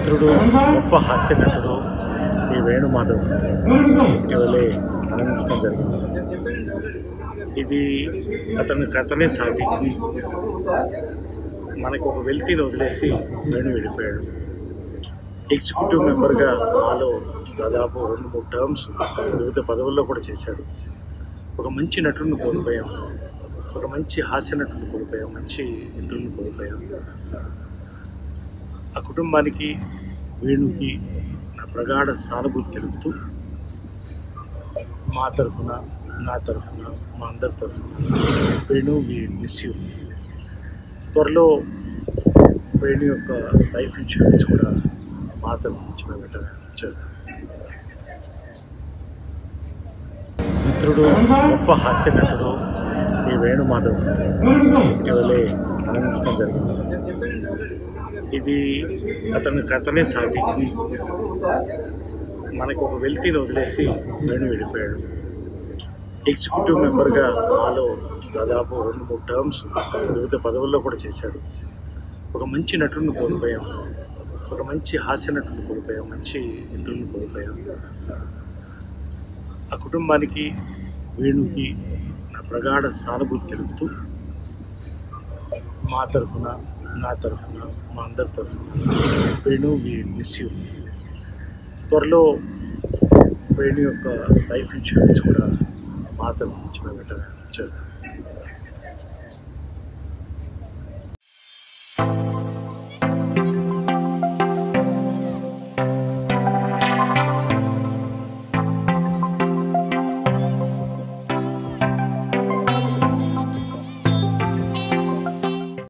మిత్రుడు గొప్ప హాస్య నటుడు ఈ వేణుమాధవ్ ఇటీవలే మరణించడం జరిగింది ఇది అతని కథనే సాటి మనకు ఒక వెల్తీని వదిలేసి వేణు వెళ్ళిపోయాడు ఎగ్జిక్యూటివ్ మెంబర్గా మాలో దాదాపు రెండు మూడు టర్మ్స్ వివిధ పదవుల్లో కూడా చేశాడు ఒక మంచి నటుడిని కోల్పోయాం ఒక మంచి హాస్య నటుడిని కోల్పోయాం మంచి మిత్రుడిని కోల్పోయాం ఆ కుటుంబానికి వేణుకి నా ప్రగాఢ సానుభూతి తెలుపుతూ మా తరఫున నా తరఫున మా అందరి తరఫున వేణు వి మిస్ యూ త్వరలో వేణు యొక్క లైఫ్ ఇన్సూరెన్స్ కూడా మా తరఫు నుంచి మేము వెంటనే చేస్తాం మిత్రుడు గొప్ప హాస్య నటుడు ఈ వేణుమాధవ్ ఇటీవలే మరణించడం జరిగింది ఇది అతని కథనే సాటి మనకు ఒక వెల్తీని వదిలేసి వేణు వెళ్ళిపోయాడు ఎగ్జిక్యూటివ్ మెంబర్గా మాలో దాదాపు రెండు మూడు టర్మ్స్ వివిధ పదవుల్లో కూడా చేశాడు ఒక మంచి నటుడిని కోల్పోయాం ఒక మంచి హాస్య నటుడిని కోల్పోయాం మంచి మిత్రుడిని కోల్పోయాం ఆ కుటుంబానికి వేణుకి నా ప్రగాఢ సానుభూతి తెలుపుతూ మా తరఫున నా తరఫున మా అందరి తరఫున వేణు వి మిస్ యూ త్వరలో వేణు యొక్క లైఫ్ ఇన్సూరెన్స్ కూడా మా తరఫు నుంచి మేము వెంటనే చేస్తాం